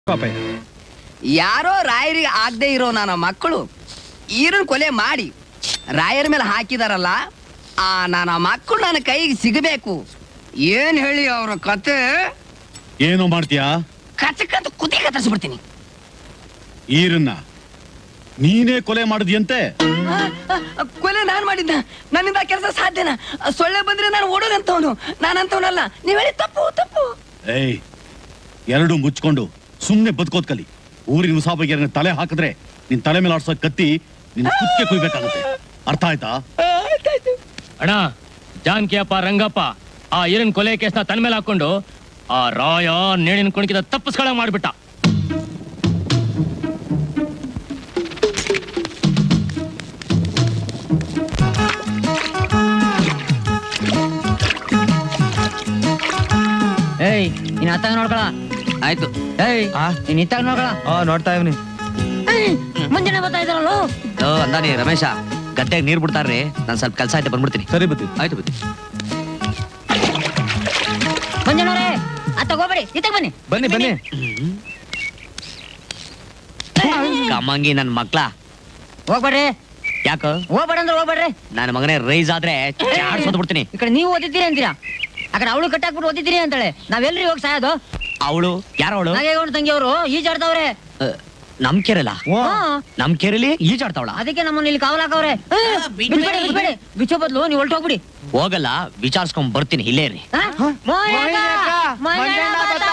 ಪಾಪಯ್ಯ ಯಾರೋ ರಾಯರಿಗೆ ಆಗದೆ ಇರೋ ನನ್ನ ಮಕ್ಕಳು ಈರನ್ ಕೊಲೆ ಮಾಡಿ ರಾಯರ ಮೇಲೆ ಹಾಕಿದಾರಲ್ಲ ಆ ನನ್ನ ಮಕ್ಕಳು ನನ್ನ ಕೈಗೆ ಸಿಗಬೇಕು ಏನ್ ಹೇಳಿ ಅವ್ರ ಕತೆ ಏನೋ ಮಾಡ್ತೀಯಾ ಕಚಕಂತ ಕುದಿ ಕತ್ತರಿಸ್ಬಿಡ್ತೀನಿ ಈರನ್ನ ನೀನೇ ಕೊಲೆ ಮಾಡಿದ್ಯಂತೆ ಆ, ಆ, ಆ, ಕೊಲೆ ನಾನ್ ಮಾಡಿದ್ದ ನನ್ನಿಂದ ಕೆಲಸ ಸಾಧ್ಯನಾ ಆ, ಸೊಳ್ಳೆ ಬಂದ್ರೆ ನಾನು ಓಡೋನಂತವನು ನಾನಂತವನಲ್ಲ ನೀವ್ ಹೇಳಿ ತಪ್ಪು ತಪ್ಪು ಏಯ್ ಎರಡು ಮುಚ್ಕೊಂಡು ಸುಮ್ನೆ ಬದುಕೋದ್ ಕಲಿ ಊರಿನ ಮುಸಾಬಗೆ ತಲೆ ಹಾಕಿದ್ರೆ ನಿನ್ ತಲೆ ಮೇಲೆ ಆಡ್ಸೋ ಕತ್ತಿ ನಿನ್ ಕುತ್ತಿಗೆ ಕುಯ್ಬೇಕಾಗುತ್ತೆ ಅರ್ಥ ಆಯ್ತಾ ಆ, ಆಯ್ತಾಯ್ತು. ಅಣ್ಣ ಜಾನಕಿಯಪ್ಪ ರಂಗಪ್ಪ ಆ ಈರನ್ ಕೊಲೆ ಕೇಸ್ನ ತನ್ನ ಮೇಲೆ ಹಾಕೊಂಡು ಆ ರಾಯ ನೇಣಿನ ಕುಣಿಕಿದ ತಪ್ಪಿಸ್ಕೊಳ ಮಾಡ್ಬಿಟ್ಟ ಏಯ್ ನೀನ್ ಅತ್ತಾಗ ನೋಡ್ಕೊಳ ಆಯ್ತು ಏಯ್ ಆ? ನೀನ್ ಇತ್ತಾಗ ನೋಡ್ಕೊಳ ಆ ನೋಡ್ತಾ ಇವ್ನಿ ಮುಂಜಾನೆ ಬರ್ತಾ ಇದ್ದಾರಲ್ಲ ಓ ಅಂದಾನಿ ರಮೇಶ ಗದ್ದೆಗೆ ನೀರ್ ಬಿಡ್ತಾರ್ರಿ ನಾನ್ ಸ್ವಲ್ಪ ಕೆಲಸ ಆಯ್ತು ಬಂದ್ಬಿಡ್ತೀನಿ ಸರಿ ಬತ್ತಿ ಆಯ್ತು ಬತ್ತಿ ಮುಂಜಾನವ್ರೆ ಅತ್ತಾಗ ಹೋಗ್ಬೇಡಿ ಇತ್ತಾಗ ಬನ್ನಿ ಬನ್ನಿ ಬನ್ನಿ ಕಮ್ಮಂಗಿ ನನ್ ಮಕ್ಳ ಹೋಗ್ಬೇಡ್ರಿ ಯಾಕ ಹೋಗ್ಬೇಡ ಅಂದ್ರೆ ಹೋಗ್ಬೇಡ್ರಿ ನನ್ನ ಮಗನೇ ರೈಸ್ ಆದ್ರೆ ಚಾಡ್ಸೋದ್ ಬಿಡ್ತೀನಿ ಈ ಕಡೆ ನೀವು ಓದಿದ್ದೀರಿ ಅಂತೀರಾ ಆ ಕಡೆ ಅವಳು ಕಟ್ಟಾಕ್ಬಿಟ್ಟು ಓದಿದ್ದೀರಿ ಅಂತಾಳೆ ನಾವೆಲ್ರಿ ಹೋಗಿ ಸಾಯೋದು ಅವಳು ಯಾರ ಅವಳು ನಾಗೇಗೌಡ ತಂಗಿ ಅವರು ಈಜಾಡ್ತಾವ್ರೆ ನಮ್ ಕೆರೆಲ್ಲ ಹಾ. ನಮ್ ಕೆರೆಲಿ ಈಜಾಡ್ತಾವಳ ಅದಕ್ಕೆ ನಮ್ಮನ್ನ ಇಲ್ಲಿ ಕಾವಲ್ ಹಾಕವ್ರೆ ಬಿಡ್ಬೇಡಿ ಬಿಡ್ಬೇಡಿ ಬಿಚ್ಚೋ ಬದ್ಲು ನೀವು ಹೊಲ್ಟೋಗ್ಬಿಡಿ ಹೋಗಲ್ಲ ವಿಚಾರಿಸ್ಕೊಂಡ್ ಬರ್ತೀನಿ ಇಲ್ಲೇ ರೀ ಆ? ಮೋಯಣ್ಣ, ಮೋಯಣ್ಣ ಬರ್ತಾ